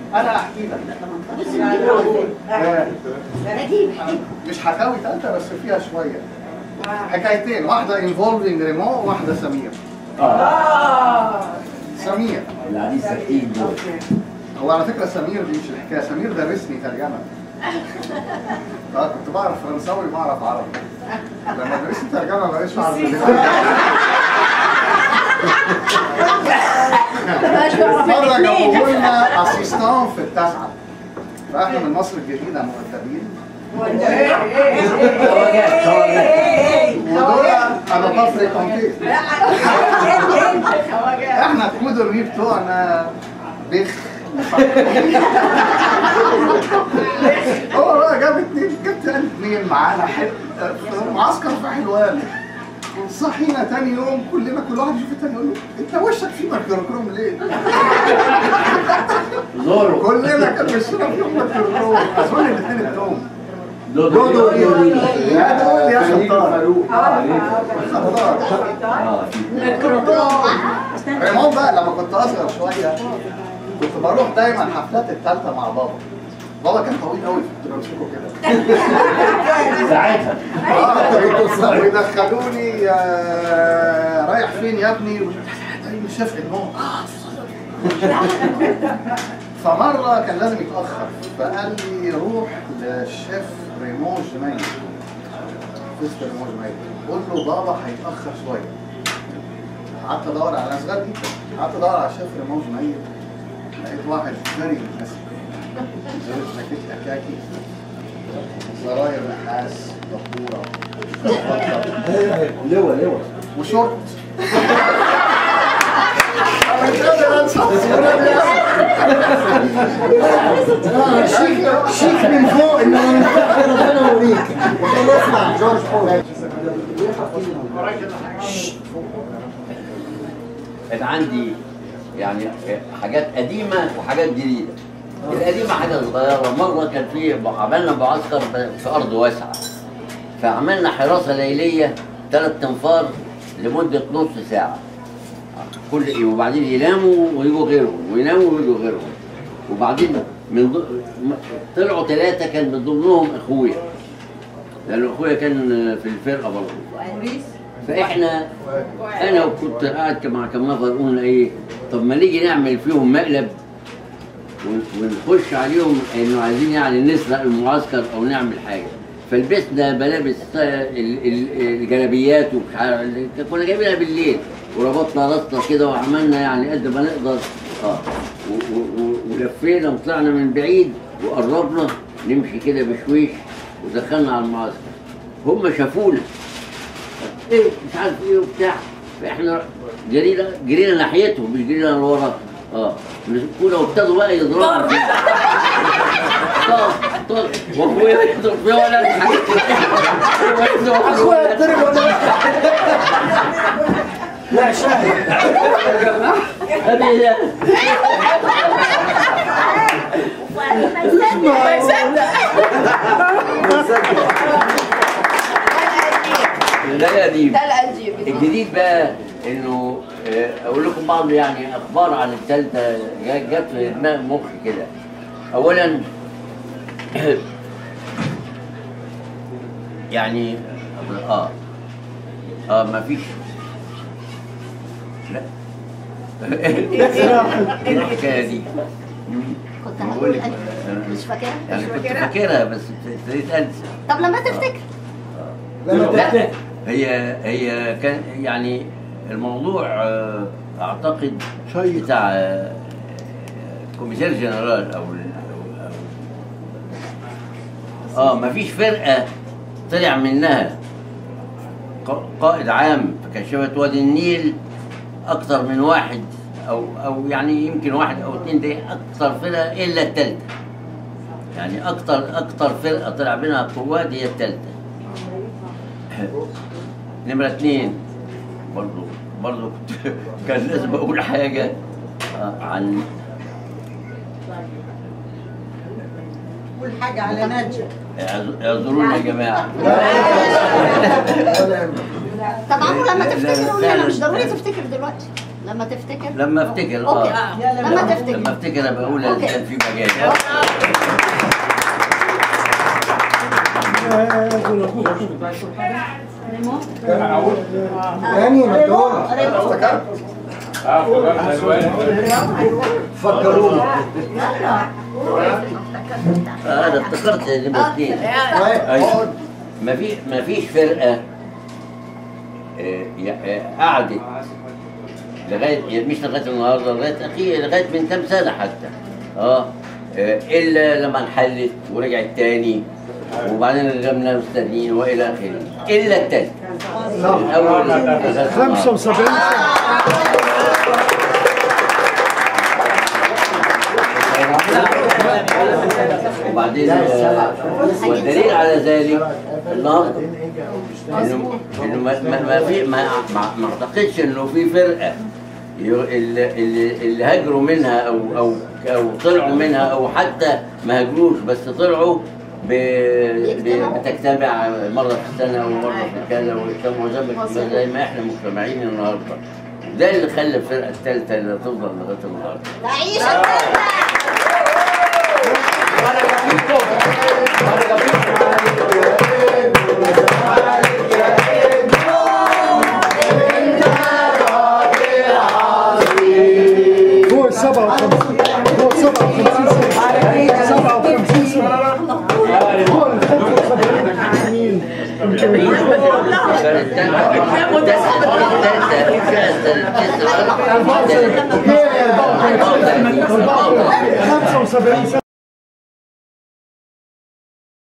انا احكي لك بص الميكروفون آه، نجيب مش حكاوي ثالثه بس فيها شويه حكايتين واحده انفولفنج ريمو وواحده سمير اه سمير اللي قاعدين ساكتين دول هو على فكره سمير دي مش الحكايه سمير درسني ترجمه اه كنت بعرف فرنساوي وبعرف عربي لما درست ترجمه ما بقاش اعرف مره جابوا لنا اسيستان في التاسعه فاحنا من مصر الجديده مرتبين خواجات خواجات ودول انا بفرق تنطيط احنا الكود الري بتوعنا بخ هو بقى جاب اتنين جبت انا اتنين معانا حل- في معسكر في حلوان صحينا تاني يوم كلنا كل واحد يشوف التاني يقول له انت وشك فيه ميكروكروم ليه؟ زورو كلنا كان وشنا فيه ميكروكروم اظن الاثنين التوم دودو دودو دودو يا دول يا خطار خطار اه ريمون بقى لما كنت اصغر شويه كنت بروح دايما حفلات الثالثه مع بابا بابا كان طويل قوي كنت بمسكه كده ساعتها اه ويدخلوني آه، رايح فين يا ابني مش شاف انهم فمره كان لازم يتاخر فقال لي روح للشيف ريمون جميل فيست ريمون جميل قلت له بابا هيتاخر شويه قعدت ادور على ناس غير جدا قعدت ادور على الشيف ريمون جميل لقيت واحد فيري ماسك لابس جاكيت اكاكي زراير نحاس دبوره لواء لواء وشورت مش قادر انسى الصورة دي. شيك شيك من فوق انه من تحت ربنا يوريك والله اسمع جورج بول كان عندي يعني حاجات قديمة وحاجات جديدة القديمة حاجة صغيرة مرة كان في عملنا معسكر في أرض واسعة فعملنا حراسة ليلية ثلاث تنفار لمدة نص ساعة كل إيه وبعدين يناموا ويجوا غيرهم ويناموا ويجوا غيرهم وبعدين من ض... م- طلعوا ثلاثة كان من ضمنهم أخويا لأن أخويا كان في الفرقة برضه فاحنا انا وكنت قاعد مع كم نفر قلنا ايه طب ما نيجي نعمل فيهم مقلب ون- ونخش عليهم انه عايزين يعني نسرق المعسكر او نعمل حاجه فلبسنا ملابس ال- ال- الجلابيات ومش عارف كنا جايبينها بالليل وربطنا راسنا كده وعملنا يعني قد ما نقدر اه و- و- و- ولفينا وطلعنا من بعيد وقربنا نمشي كده بشويش ودخلنا على المعسكر هم شافونا ايه مش عارف ايه وبتاع فاحنا جرينا جرينا ناحيتهم مش جرينا لورا اه مسكونا وابتدوا بقى يضربوا فينا. طب طب واخويا يضرب فيها ولا الحاجات اخويا ضرب ولا لا شاهد هذه لا قديم ده القديم الجديد بقى انه آه، اقول لكم بعض يعني اخبار عن الثالثه جت جت في دماغ مخي كده اولا يعني اه اه ما فيش لا ايه الحكايه دي؟ كنت بقول هقول لك أنا مش فاكرة يعني كنت فاكرها بس ابتديت انسى طب لما تفتكر لما لا تفتكر هي هي كان يعني الموضوع آه، اعتقد شيق. بتاع آه، كوميسير جنرال او ال- أو- اه ما فيش فرقه طلع منها ق- قائد عام في كشافه وادي النيل اكثر من واحد او او يعني يمكن واحد او اثنين دي اكثر فرقه الا الثالثه يعني اكثر اكثر فرقه طلع منها قوات هي الثالثه نمرة اثنين برضو برضو كنت كان لازم اقول حاجة آه، عن كل حاجة على نجم اعذرونا يا جماعة ولا يهمك. طب عمو لما لا، تفتكر قول لي فعلاً. انا مش ضروري تفتكر دلوقتي لما تفتكر لما افتكر اوكي اه لما تفتكر لما افتكر ابقى اقول أوكي. كان في مجال تاني ما تقول افتكرت فكروني اه انا افتكرت نمرة اثنين ايوه ما في ما فيش فرقه آه، يا- آه، قعدت لغايه يعني مش لغايه النهارده لغايه اخير لغايه من كام سنه حتى اه آه، الا لما انحلت ورجعت تاني وبعدين رجعنا مستنيين والى اخره الا التاني الاول 75 وبعدين آه، والدليل على ذلك النهارده انه انه ما ما ما في ما ما ما اعتقدش انه في فرقه ي- اللي اللي اللي هاجروا منها او او او طلعوا منها او حتى ما هاجروش بس طلعوا ب... ب... بتجتمع مره في السنه ومره في كذا ويجتمعوا زي ما زي ما احنا مجتمعين النهارده ده اللي خلى الفرقه الثالثه اللي تفضل لغايه النهارده تعيش الثالثة فوق ال 57 فوق 57 سنة 57 سنة فوق ال 75 سنين كانت الثالثه 75 سنة